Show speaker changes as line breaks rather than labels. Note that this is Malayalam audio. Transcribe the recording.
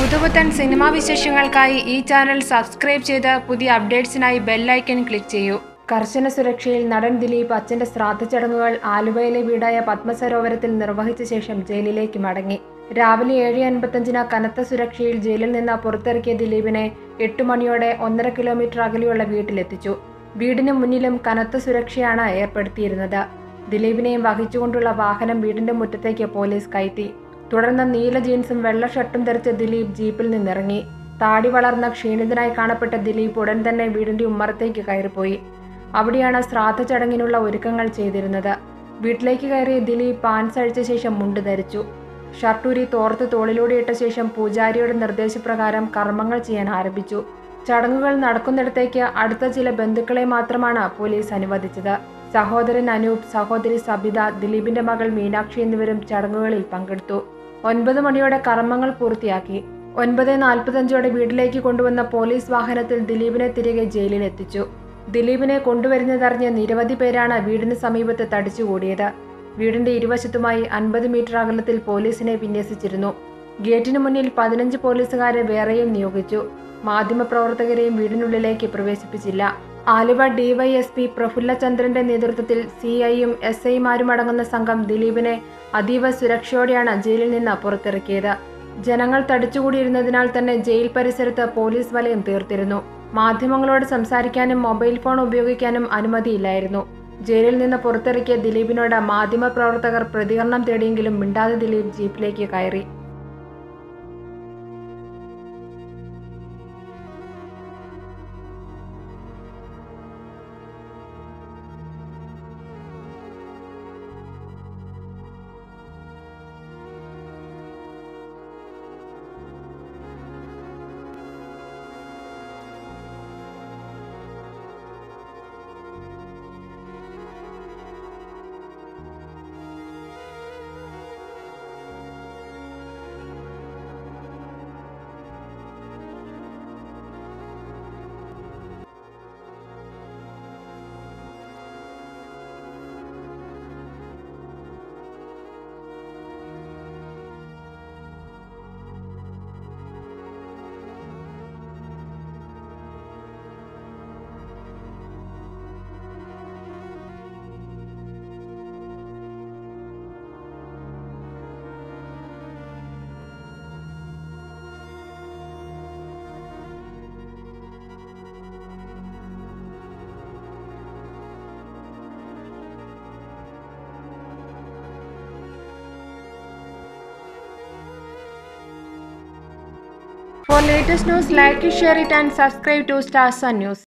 പുതുപുത്തൻ സിനിമാ വിശേഷങ്ങൾക്കായി ഈ ചാനൽ സബ്സ്ക്രൈബ് ചെയ്ത് പുതിയ അപ്ഡേറ്റ്സിനായി ബെല്ലൈക്കൺ ക്ലിക്ക് ചെയ്യൂ കർശന സുരക്ഷയിൽ നടൻ ദിലീപ് അച്ഛന്റെ ശ്രാദ്ധ ചടങ്ങുകൾ ആലുവയിലെ വീടായ പത്മസരോവരത്തിൽ നിർവഹിച്ച ശേഷം ജയിലിലേക്ക് മടങ്ങി രാവിലെ ഏഴ് അൻപത്തഞ്ചിന് കനത്ത സുരക്ഷയിൽ ജയിലിൽ നിന്ന് പുറത്തിറക്കിയ ദിലീപിനെ എട്ട് മണിയോടെ ഒന്നര കിലോമീറ്റർ അകലെയുള്ള വീട്ടിലെത്തിച്ചു വീടിന് മുന്നിലും കനത്ത സുരക്ഷയാണ് ഏർപ്പെടുത്തിയിരുന്നത് ദിലീപിനെയും വഹിച്ചുകൊണ്ടുള്ള വാഹനം വീടിന്റെ മുറ്റത്തേക്ക് പോലീസ് കയറ്റി തുടർന്ന് നീല ജീൻസും വെള്ള ഷർട്ടും ധരിച്ച ദിലീപ് ജീപ്പിൽ നിന്നിറങ്ങി താടി വളർന്ന ക്ഷീണിതനായി കാണപ്പെട്ട ദിലീപ് ഉടൻ തന്നെ വീടിന്റെ ഉമ്മറത്തേക്ക് കയറിപ്പോയി അവിടെയാണ് ശ്രാദ്ധ ചടങ്ങിനുള്ള ഒരുക്കങ്ങൾ ചെയ്തിരുന്നത് വീട്ടിലേക്ക് കയറിയ ദിലീപ് പാൻസ് അഴിച്ച ശേഷം മുണ്ട് ധരിച്ചു ഷർട്ടൂരി തോർത്ത് തോളിലൂടെ ഇട്ട ശേഷം പൂജാരിയുടെ നിർദ്ദേശപ്രകാരം കർമ്മങ്ങൾ ചെയ്യാൻ ആരംഭിച്ചു ചടങ്ങുകൾ നടക്കുന്നിടത്തേക്ക് അടുത്ത ചില ബന്ധുക്കളെ മാത്രമാണ് പോലീസ് അനുവദിച്ചത് സഹോദരൻ അനൂപ് സഹോദരി സബിത ദിലീപിന്റെ മകൾ മീനാക്ഷി എന്നിവരും ചടങ്ങുകളിൽ പങ്കെടുത്തു ഒൻപത് മണിയോടെ കർമ്മങ്ങൾ പൂർത്തിയാക്കി ഒൻപത് നാൽപ്പത്തഞ്ചോടെ വീട്ടിലേക്ക് കൊണ്ടുവന്ന പോലീസ് വാഹനത്തിൽ ദിലീപിനെ തിരികെ ജയിലിലെത്തിച്ചു ദിലീപിനെ കൊണ്ടുവരുന്നതറിഞ്ഞ് നിരവധി പേരാണ് വീടിന് സമീപത്ത് തടിച്ചുകൂടിയത് വീടിന്റെ ഇരുവശത്തുമായി അൻപത് മീറ്റർ അകലത്തിൽ പോലീസിനെ വിന്യസിച്ചിരുന്നു ഗേറ്റിന് മുന്നിൽ പതിനഞ്ച് പോലീസുകാരെ വേറെയും നിയോഗിച്ചു മാധ്യമപ്രവർത്തകരെയും വീടിനുള്ളിലേക്ക് പ്രവേശിപ്പിച്ചില്ല ആലുവ ഡിവൈഎസ്പി പ്രഫുല്ലചന്ദ്രന്റെ നേതൃത്വത്തിൽ സി ഐയും എസ് ഐമാരും അടങ്ങുന്ന സംഘം ദിലീപിനെ അതീവ സുരക്ഷയോടെയാണ് ജയിലിൽ നിന്ന് പുറത്തിറക്കിയത് ജനങ്ങൾ തടിച്ചുകൂടിയിരുന്നതിനാൽ തന്നെ ജയിൽ പരിസരത്ത് പോലീസ് വലയം തീർത്തിരുന്നു മാധ്യമങ്ങളോട് സംസാരിക്കാനും മൊബൈൽ ഫോൺ ഉപയോഗിക്കാനും അനുമതിയില്ലായിരുന്നു ജയിലിൽ നിന്ന് പുറത്തിറക്കിയ ദിലീപിനോട് മാധ്യമപ്രവർത്തകർ പ്രതികരണം തേടിയെങ്കിലും മിണ്ടാതെ ദിലീപ് ജീപ്പിലേക്ക് കയറി For latest news, like, share it and subscribe to Stars Sun News.